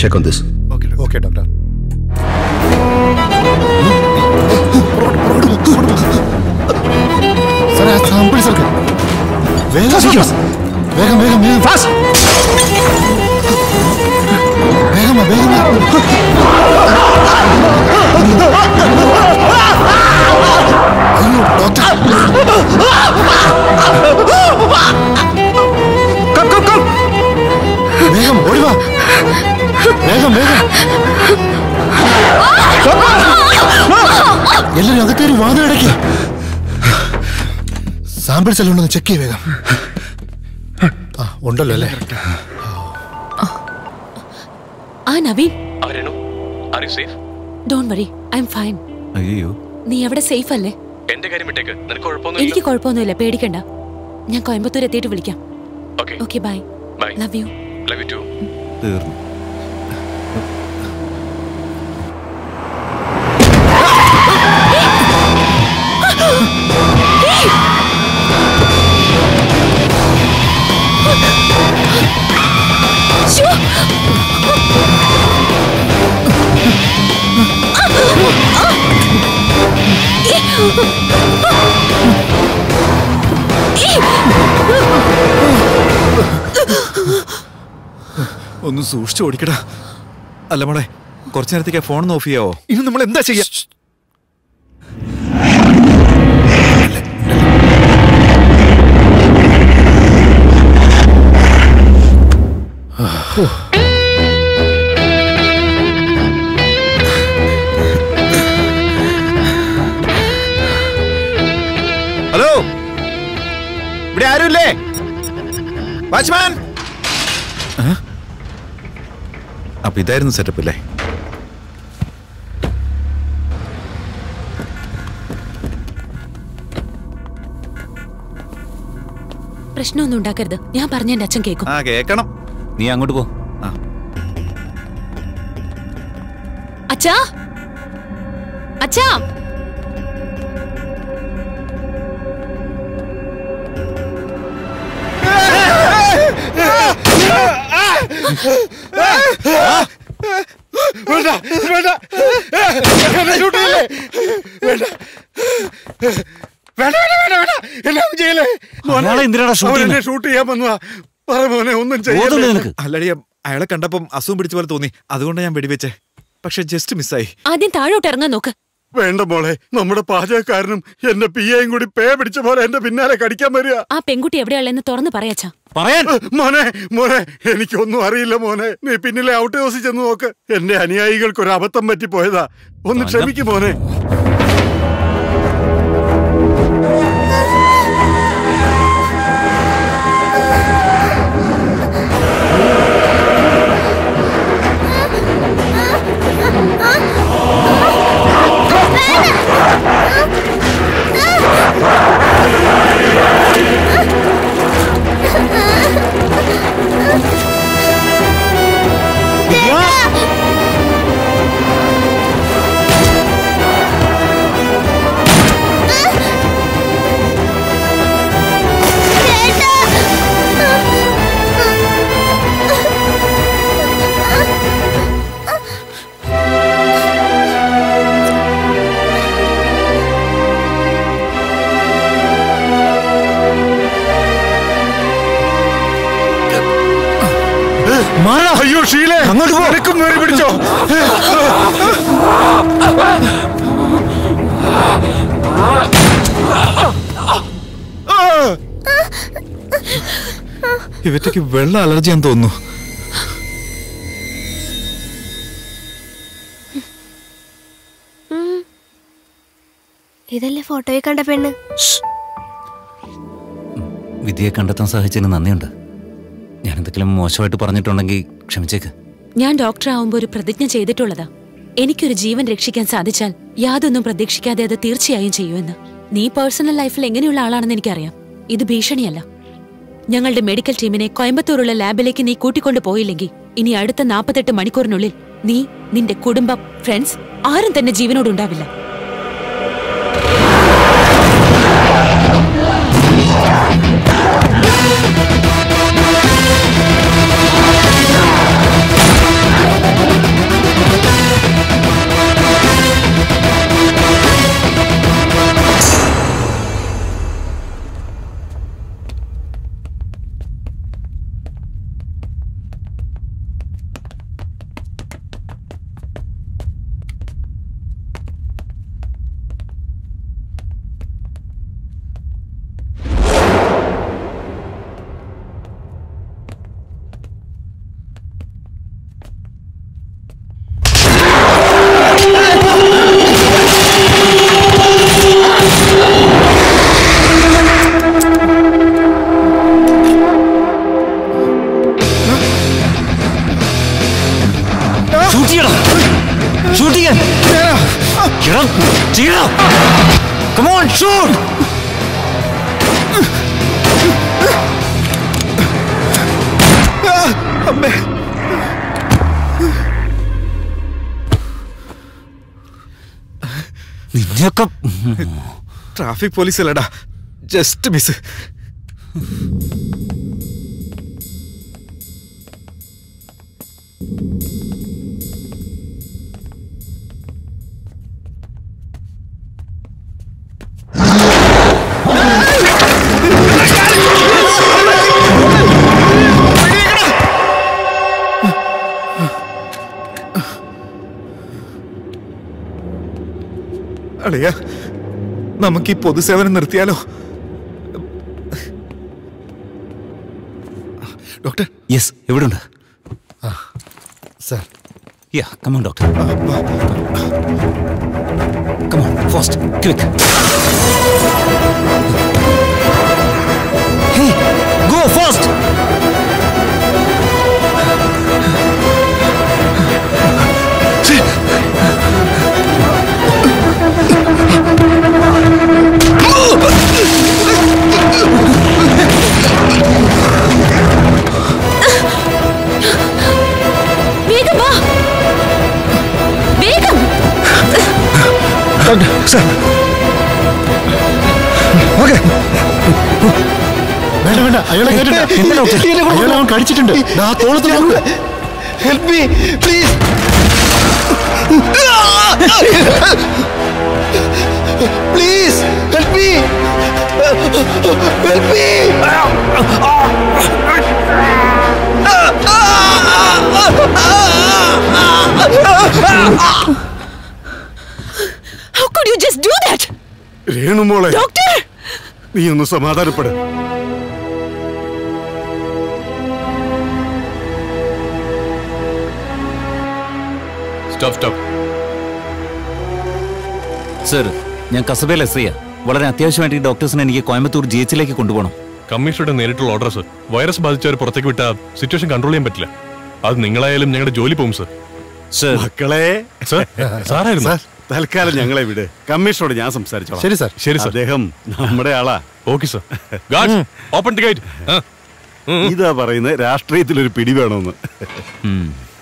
Check on this okay doctor സാറേ ആ samples ഒക്കെ വേഗം വേഗം വേഗം വേഗം ഫാസ്റ്റ് വേഗം വാ, വേഗം വാ. അയ്യോ ഡോക്ടർ വേഗം ഓടി വാ വേഗം വേഗം എല്ലാരും അകത്തേരി വാതിലടക്കി സാമ്പിൾസ് എല്ലാം ഉണ്ടെന്ന് ചെക്ക് ചെയ്യ വേഗം ആ ഉണ്ടല്ലോ അല്ലേ ആ നവീൻ അവരേണു are you safe don't worry I'm fine അയ്യോ നീ എവിടെ സേഫ് അല്ലേ എന്റെ കാര്യം വിട്ടേക്ക് നിനക്ക് എനിക്ക് കുഴപ്പമൊന്നുമില്ല കുഴപ്പമൊന്നുമില്ല പേടിക്കണ്ട ഞാൻ കോയമ്പത്തൂർ എത്തിയിട്ട് വിളിക്കാം okay okay bye bye love you love you too തീർന്നു ഒന്ന് സൂക്ഷിച്ചു ഓടിക്കടാ അല്ല മോളെ കുറച്ചു നേരത്തേക്ക് ഫോൺ ഒന്ന് ഓഫ് ചെയ്യാവോ ഇനി നമ്മൾ എന്താ ചെയ്യാ ഹലോ ഇവിടെ ആരുമില്ലേ വാച്ച്മാൻ അപ്പൊ ഇതായിരുന്നു സെറ്റപ്പ് അല്ലേ പ്രശ്നമൊന്നും ഉണ്ടാക്കരുത് ഞാൻ പറഞ്ഞ എന്റെ അച്ഛൻ കേൾക്കും ആ കേക്കണം നീ അങ്ങോട്ട് പോ ആ അച്ഛാ അച്ഛാ വേണ്ട വേണ്ട എന്നെ ഷൂട്ട് ചെയ്യല്ലേ വേണ്ട വേണ്ട വേണ്ട വേണ്ട വേണ്ട എന്നെ ഒന്നും ചെയ്യല്ലേ മോനെ, അയാളെ എന്തിനാടാ shoot അവൻ എന്നെ ചെയ്യുന്നെ? ഷൂട്ട് ചെയ്യാൻ വന്നതാ പറ മോനെ ഒന്നും ബോധമില്ലേ ചെയ്യല്ലേ നിനക്ക് അല്ലടി അയാളെ കണ്ടപ്പം അസുഖം പിടിച്ച പോലെ തോന്നി അതുകൊണ്ട് ഞാൻ വെടിവെച്ചേ പക്ഷെ ജസ്റ്റ് മിസ്സായി ആദ്യം താഴോട്ട് ഇറങ്ങാൻ നോക്ക് വേണ്ട മോളെ നമ്മുടെ പാചകക്കാരനും എന്റെ പി എയും കൂടി പേ പിടിച്ച പോലെ എന്റെ പിന്നാലെ കടിക്കാൻ വരിക ആ പെൺകുട്ടി എവിടെയുള്ളതെന്ന് തുറന്ന് പറയാച്ചാ പറയാൻ മോനെ മോനെ എനിക്കൊന്നും അറിയില്ല മോനെ നീ പിന്നിലെ ഔട്ട് ഹൗസിൽ ചെന്ന് നോക്ക് എന്റെ അനുയായികൾക്ക് ഒരു അബദ്ധം പറ്റിപ്പോയതാ ഒന്ന് ക്ഷമിക്കും മോനെ അയ്യോ ഷീലെ നിനക്കും നേരെ പിടിച്ചോ ഇവറ്റയ്ക്ക് വെള്ള അലർജിയാന്ന് തോന്നുന്നു ഇതല്ലേ ഫോട്ടോയിൽ കണ്ട പെണ്ണ് വിധിയെ കണ്ടെത്താൻ സാധിച്ചതിന് നന്ദിയുണ്ട് ഞാൻ എന്തെങ്കിലും മോശമായിട്ട് പറഞ്ഞിട്ടുണ്ടെങ്കിൽ ക്ഷമിച്ചേക്ക് ഞാൻ ഡോക്ടർ ആവുമ്പോൾ ഒരു പ്രതിജ്ഞ ചെയ്തിട്ടുള്ളതാ എനിക്കൊരു ജീവൻ രക്ഷിക്കാൻ സാധിച്ചാൽ യാതൊന്നും പ്രതീക്ഷിക്കാതെ അത് തീർച്ചയായും ചെയ്യുമെന്ന് നീ പേഴ്സണൽ ലൈഫിൽ എങ്ങനെയുള്ള ആളാണെന്ന് എനിക്കറിയാം ഇത് ഭീഷണിയല്ല ഞങ്ങളുടെ മെഡിക്കൽ ടീമിനെ കോയമ്പത്തൂരുള്ള ലാബിലേക്ക് നീ കൂട്ടിക്കൊണ്ടു പോയില്ലെങ്കിൽ ഇനി അടുത്ത നാൽപ്പത്തെട്ട് മണിക്കൂറിനുള്ളിൽ നീ നിന്റെ കുടുംബം ഫ്രണ്ട്സ് ആരും തന്നെ ജീവനോടുണ്ടാവില്ല ആ Come on, shoot! അമ്മേ നിന്നെയൊക്കെ ട്രാഫിക് പോലീസ് അല്ലടാ ജസ്റ്റ് മിസ് അളിയ നമുക്ക് ഈ പൊതുസേവനം നിർത്തിയാലോ ഡോക്ടർ യെസ് എവിടുണ്ട് sir yeah come on doctor come on fast quick go fast വേഗം വാ വേഗം വേണ്ട വേണ്ട അയാളെ കേട്ടില്ല അയാളെ അവൻ കടിച്ചിട്ടുണ്ട് ദാ ആ തോളത്ത് നോക്ക് help me please please help me help me How could you just do that? രേണുമോളെ ഡോക്ടർ നീ ഒന്ന് സമാധാനപ്പെട് സ്റ്റോപ്പ് സ്റ്റോപ്പ് സർ ഞാൻ കസബയിൽ എസ് ഐ വളരെ അത്യാവശ്യമായിട്ട് ഈ ഡോക്ടേഴ്സിനെ എനിക്ക് കോയമ്പത്തൂർ ജി എച്ചിലേക്ക് കൊണ്ടുപോകണം കമ്മീഷണറുടെ നേരിട്ടുള്ള ഓർഡർ സർ വൈറസ് ബാധിച്ചവർ പുറത്തേക്ക് വിട്ടാൽ സിറ്റുവേഷൻ കൺട്രോൾ ചെയ്യാൻ പറ്റില്ല അത് നിങ്ങളായാലും ഞങ്ങളുടെ ജോലി പോകും സർ സർ മക്കളെ സർ സാറായിരുന്നു സാർ തൽക്കാലം ഞങ്ങളെ വിട് കമ്മീഷണറോട് ഞാൻ സംസാരിച്ചോളാം ശരി സാർ ശരി സർ അദ്ദേഹം നമ്മുടെ ആളാ okay sir guard open the gate ഇതാ പറയുന്നത് രാഷ്ട്രീയത്തിലൊരു പിടി വേണമെന്ന് ഉം.